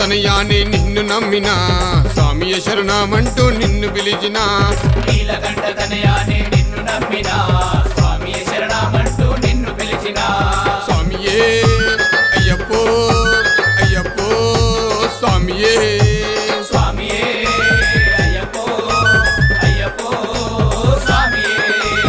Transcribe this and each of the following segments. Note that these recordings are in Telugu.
తనయానే నిన్ను నమ్మిన స్వామి శరణమంటూ నిన్ను పిలిచిన నీలకంఠ తనయానే నిన్ను నమ్మిన స్వామి శరణమంటూ నిన్ను పిలిచిన స్వామియే అయ్యప్పో అయ్యప్పో స్వామియే స్వామియే అయ్యప్పో అయ్యప్పో స్వామియే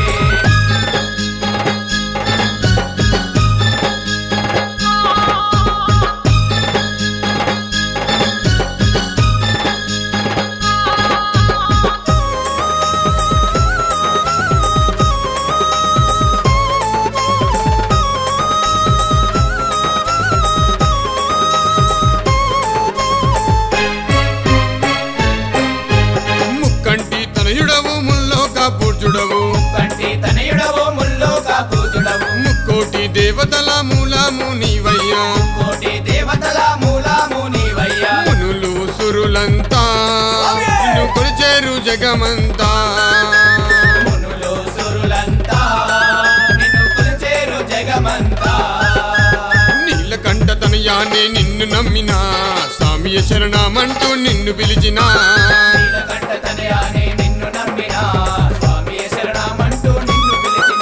ముక్కంటి తనయుడవు ముల్లోక పూర్జుడవు కంటి తనయుడవో ముల్లోక పూజుడవు ముక్కోటి దేవతల మూలము నీవయ్యా కోటి దేవతల మూలాము నీవయ్యా మునులు సురులంతా నిన్ను కొలిచేరు జగమంతా మునులు సురులంతా నిన్ను కొలిచేరు జగమంతా నీలకంఠ తనయానే నిన్ను నమ్మిన స్వామి శరణమంటూ నిన్ను పిలిచిన నీలకంఠ తనయానే నిన్ను నమ్మిన స్వామి శరణమంటూ నిన్ను పిలిచిన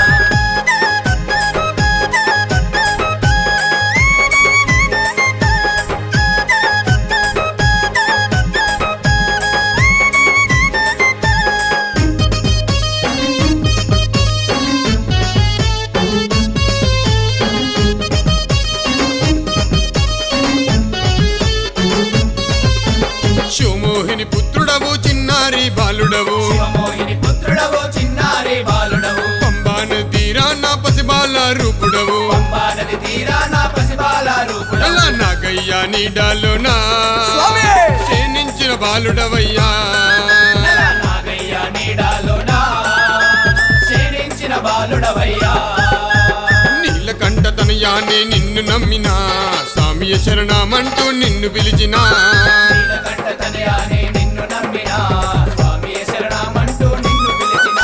శివమోహిని పుత్రుడవు చిన్నారి బాలుడవు శివమోహిని పుత్రుడవు చిన్నారి బాలుడవు పంబాన తీరాన పసిబాల రూపుడవు పంబా నది తీరాన పసిబాల రూపుడవు అలా నాగయ్య నీడాలోనా స్వామి! క్షీణించిన బాలుడవయ్యా నెల నాగయ్య నీడాలోన క్షీణించిన బాలుడవయ్యా నీలకంఠ తనయానే నిన్ను నమ్మిన స్వామి శరణమంటూ నిన్ను పిలిచిన నీలకంఠ తనయానే నిన్ను నమ్మిన స్వామి శరణమంటూ నిన్ను పిలిచిన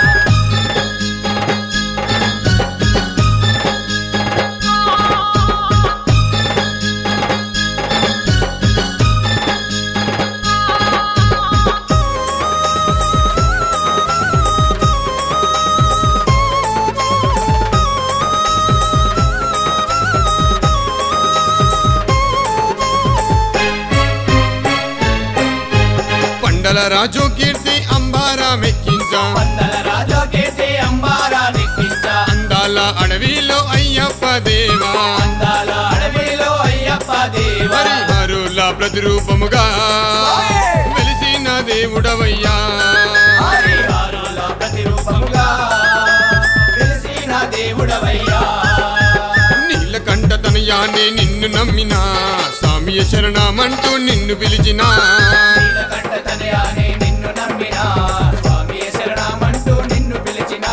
పండల రాజు కీర్తి అంబారా మెక్కించ వందల రాజో కీర్తి అంబారా నెక్కించ అందాల అడవిలో అయ్యప్ప దేవా అందాల అడవిలో అయ్యప్ప దేవ హరిహరుల ప్రతిరూపముగా వెలిసిన దేవుడవయ్యా హరిహరుల ప్రతిరూపముగా వెలిసిన దేవుడవయ్యా నీలకంఠ తనయానే నిన్ను నమ్మిన స్వామి శరణమంటూ నిన్ను పిలిచిన నీలకంఠ తనయానే నిన్ను నమ్మిన స్వామి శరణమంటూ నిన్ను పిలిచిన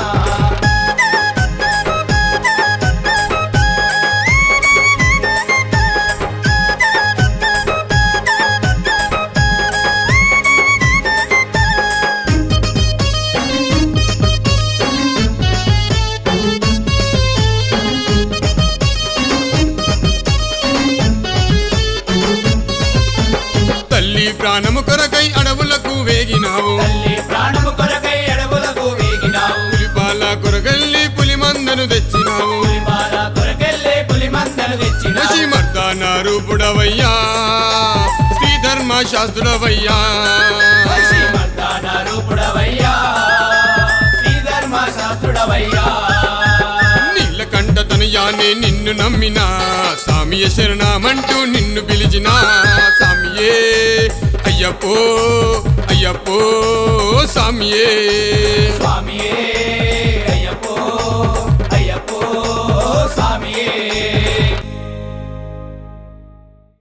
తల్లి ప్రాణము కొరకై అడవులకు వేగినావు తల్లి ప్రాణము కొరకై అడవులకు వేగినావు పులిపాల కొరగల్లి పులిమందను తెచ్చినావు పులిమాల కొరకెళ్ళే పులిమందను తెచ్చినావు వశి మర్దాన రూపుడవయ్యా శ్రీధర్మ శాస్త్రుడవయ్యా వశి మర్దాన రూపుడవయ్యా శ్రీధర్మ శాస్త్రుడవయ్యా నీలకంఠ తనయానే నిన్ను నమ్మిన స్వామియ శరణమంటూ నిన్ను పిలిచిన స్వామియే అయ్యప్పో అయ్యప్పో స్వామియే స్వామియే అయ్యప్పో అయ్యప్పో స్వామియే